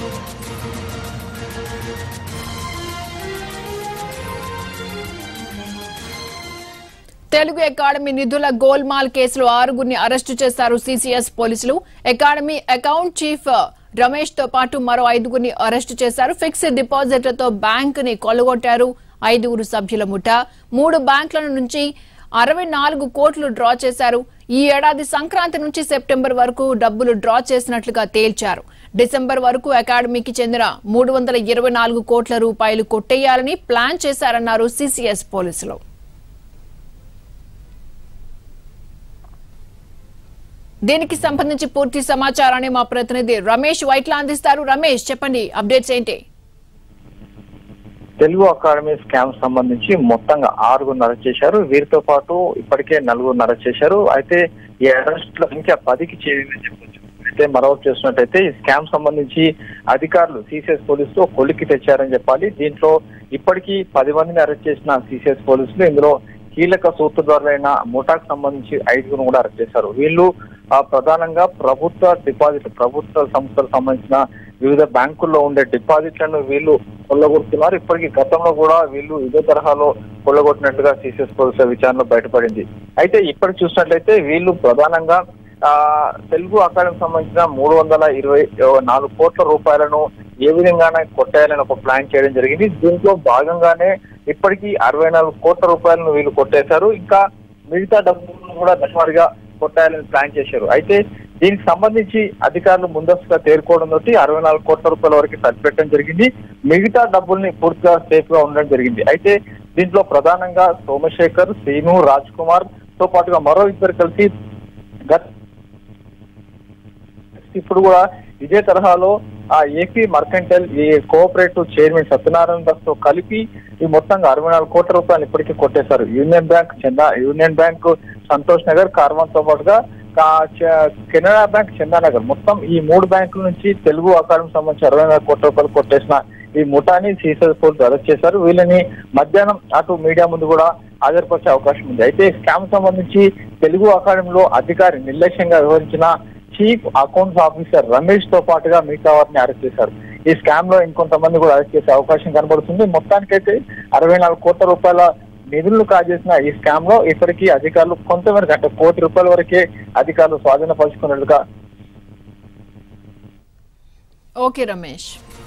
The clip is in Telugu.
తెలుగు అకాడమీ నిధుల గోల్మాల్ కేసులో ఆరుగురిని అరెస్టు చేశారు సిసిఎస్ పోలీసులు అకాడమీ అకౌంట్ చీఫ్ రమేష్ తో పాటు మరో ఐదుగురిని అరెస్టు చేశారు ఫిక్స్డ్ డిపాజిట్లతో బ్యాంక్ ని కొల్లగొట్టారు ఐదుగురు సభ్యుల ముఠ మూడు బ్యాంకుల నుంచి అరవై నాలుగు కోట్లు డ్రా చేశారు ఈ ఏడాది సంక్రాంతి నుంచి సెప్టెంబర్ వరకు డబ్బులు డ్రా చేసినట్లుగా తేల్చారు డిసెంబర్ వరకు అకాడమీకి చెందిన మూడు వందల ఇరవై నాలుగు కోట్ల రూపాయలు కొట్టేయాలని ప్లాన్ చేశారన్నారు సిసిఎస్ పోలీసులు దీనికి సంబంధించి పూర్తి సమాచారాన్ని మా ప్రతినిధి రమేష్ వైట్లా అందిస్తారు రమేష్ చెప్పండి అప్డేట్స్ ఏంటి తెలుగు అకాడమీ స్కామ్ సంబంధించి మొత్తంగా ఆరుగురు అరెస్ట్ చేశారు వీరితో పాటు ఇప్పటికే నలుగురు అరెస్ట్ చేశారు అయితే ఈ అరెస్ట్ల సంఖ్య పదికి చేరిందని చెప్పొచ్చు అయితే మరొకటి చేస్తున్నట్టయితే ఈ స్కామ్ సంబంధించి అధికారులు సిసిఎస్ పోలీసులు కొలిక్కి తెచ్చారని చెప్పాలి దీంట్లో ఇప్పటికీ పది మందిని అరెస్ట్ చేసిన సిసిఎస్ పోలీసులు ఇందులో కీలక సూత్రధారులైన ముఠాకు సంబంధించి ఐదుగురు కూడా అరెస్ట్ చేశారు వీళ్ళు ఆ, ప్రధానంగా ప్రభుత్వ డిపాజిట్ ప్రభుత్వ సంస్థలకు సంబంధించిన వివిధ బ్యాంకుల్లో ఉండే డిపాజిట్లను వీళ్ళు కొల్లగొడుతున్నారు ఇప్పటికీ గతంలో కూడా వీళ్ళు ఇదే తరహాలో కొల్లగొట్టినట్టుగా సిసిఎస్ పోలీసుల విచారణలో బయటపడింది అయితే ఇప్పటికి చూసినట్లయితే వీళ్ళు ప్రధానంగా ఆ తెలుగు అకాడమీకి సంబంధించిన మూడు వందల ఇరవై నాలుగు కోట్ల రూపాయలను ఏ విధంగానే కొట్టేయాలని ఒక ప్లాన్ చేయడం జరిగింది దీంట్లో భాగంగానే ఇప్పటికీ అరవై నాలుగు కోట్ల రూపాయలను వీళ్ళు కొట్టేశారు ఇంకా మిగతా డబ్బులను కూడా దశమారిగా కొట్టాలని ప్లాన్ చేశారు అయితే దీనికి సంబంధించి అధికారులు ముందస్తుగా తేరుకోవడంతో అరవై నాలుగు కోట్ల రూపాయల వరకు సరిపెట్టడం జరిగింది మిగతా డబ్బుల్ని పూర్తిగా సేఫ్ గా ఉండడం జరిగింది అయితే దీంట్లో ప్రధానంగా సోమశేఖర్ శ్రీను రాజ్ కుమార్ తో పాటుగా మరో ఇద్దరు కలిసి గత ఇప్పుడు కూడా ఇదే తరహాలో ఆ ఏపీ మర్కంటైల్ ఈ కోఆపరేటివ్ చైర్మన్ సత్యనారాయణ దాస్ తో కలిపి ఈ మొత్తంగా అరవై నాలుగు కోట్ల రూపాయలు ఇప్పటికీ కొట్టేశారు Union Bank Chanda Union Bank Santosh Nagar Karwan తో పాటుగా కా- చ- కెనరా బ్యాంక్ చందానగర్ మొత్తం ఈ మూడు బ్యాంకుల నుంచి తెలుగు అకాడమీ సంబంధించి అరవై నాలుగు కోట్ల రూపాయలు కొట్టేసిన ఈ ముఠాని సీసెస్ పోలీసులు అరెస్ట్ చేశారు వీళ్ళని మధ్యాహ్నం అటు మీడియా ముందు కూడా హాజరుపరిచే అవకాశం ఉంది అయితే స్కామ్ సంబంధించి తెలుగు అకాడమీలో అధికారి నిర్లక్ష్యంగా వ్యవహరించిన చీఫ్ అకౌంట్స్ ఆఫీసర్ రమేష్ తో పాటుగా మిగతా వారిని అరెస్ట్ చేశారు ఈ స్కామ్ లో ఇంకొంతమంది కూడా అరెస్ట్ చేసే అవకాశం కనబడుతుంది మొత్తానికైతే అరవై నాలుగు కోట్ల రూపాయల నిధులను కాజేసిన ఈ స్కామ్ లో ఇప్పటికీ అధికారులు కొంతవరకు అంటే కోటి రూపాయల వరకే అధికారులు స్వాధీనపరుచుకున్నట్లుగా ఓకే రమేష్